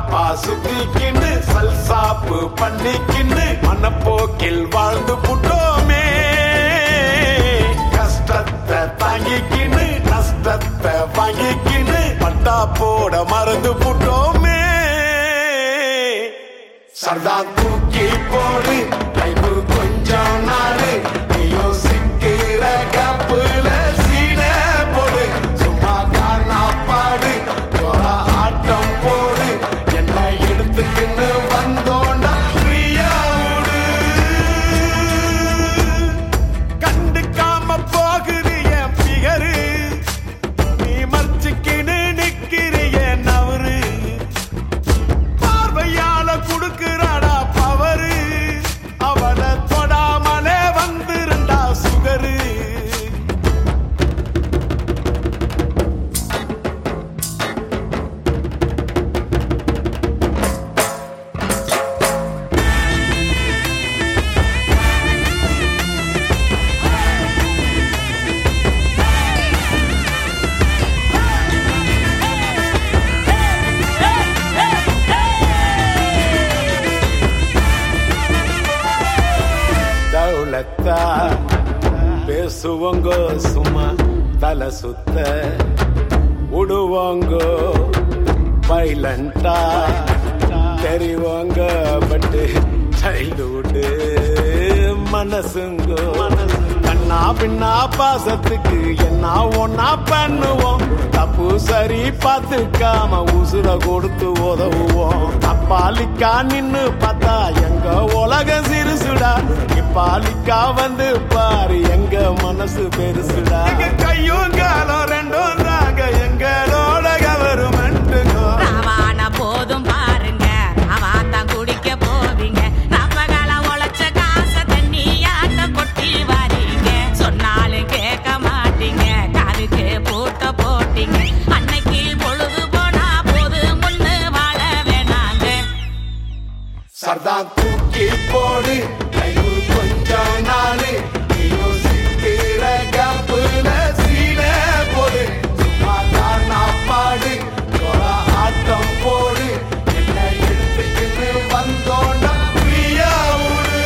மாக்காப்பா சுத்திக்கின்னு சல்சாப்பு பண்ணிக்கின்னு மனப்போக்கில் வாழ்ந்து புட்டோமே கஷ்டத்தை தாங்கிக்கின்னு நஷ்டத்தை வாங்கிக்கின்னு பட்டா போட மறந்து புட்டோமே சர்தா தூக்கி போடு லைஃபு கொஞ்சம் நாளு நீ யோசிக்கிற கப்புல சீன போடு சும்மா காணா பாடு ஜோரா ஆட்டம் போடு என்ன எடுத்துக்கின்னு வந்தோண்டா ஃப்ரீயா விடு கண்டுக்காம போகுது என் பிகரு நீ மறைச்சுக்கின்னு நிக்கிறிய நவரு பார்வையால குடுக்கிறாடா பவரு அவளை தொடாமலே வந்திருந்தா சுகரு தௌலத்தா பேசுவோங்க சும்மா தலை சுத்த விடுவோங்க வைலண்டா தெரிவோங்க பட்டு சைல்டுஹுட் மனசுங்க கண்ணா பின்னா பாசத்துக்கு என்ன ஒன்னா பண்ணுவோம் தப்பு சரி பார்த்துக்காம உசுர கொடுத்து உதவுவோம் அப்பாலிக்கா நின்னு பார்த்தா எங்க உலகம் சிறுசுடா இப்பாலிக்கா வந்து பாரு எங்க மனசு பெருசுடா எங்க கையும் காலம் ரெண்டும் தாங்க எங்களோட கவர்மெண்ட்டுங்க ராவான போதும் பாருங்க ராவாத்தான் குடிக்க போவீங்க நம்ம காலம் உழைச்ச காசை தண்ணியாட்ட கொட்டி வாரீங்க சொன்னாலும் கேட்க மாட்டீங்க காதுக்கு பூட்ட போட்டீங்க அன்னைக்கு பொழுது போனா போது முன்னு வாழ வேணாங்க சர்தா தூக்கி போடு கைவு கொஞ்சம் நாளு நீ யோசிக்கிற கப்புல சீன போடு சும்மா காணா பாடு கொலா ஆட்டம் போடு என்ன எடுத்துக்கிட்டு வந்தோண்டா ஃப்ரீயா விடு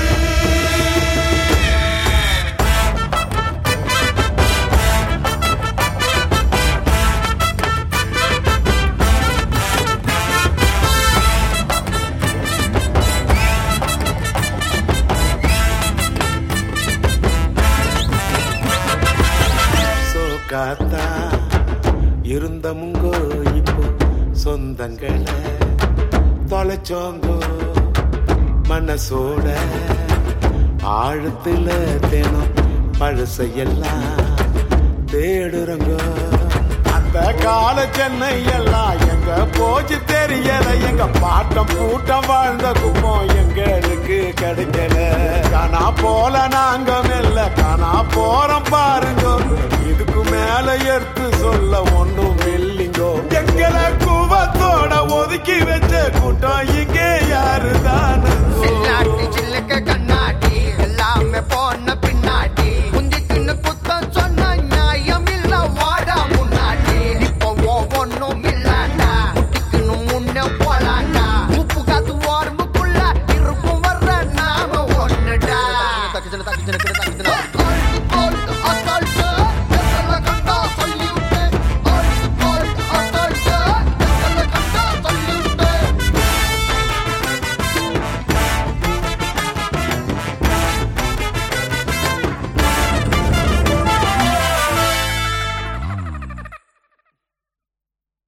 சோகாத்தா இருந்தமுங்கோ இப்போ சொந்தங்களை தொலைச்சோங்கோ மனசோட ஆழத்துல தினம் பழசையெல்லாம் தேடுறங்கோ அந்த கால சென்னை எல்லாம் எங்க போச்சு தெரியல எங்க பாட்டம் கூட்டம் வாழ்ந்த குப்பம் எங்களுக்கு கிடைக்கல காணா போல நாங்க மெல்ல காணா போறோம் பாருங்க இதுக்கு மேல எடுத்து சொல்ல ஒண்ணும் இல்லைங்கோ எங்களை குவத்தோட ஒதுக்கி வச்ச கூட்டம் இங்கே யாரு தானுங்கோ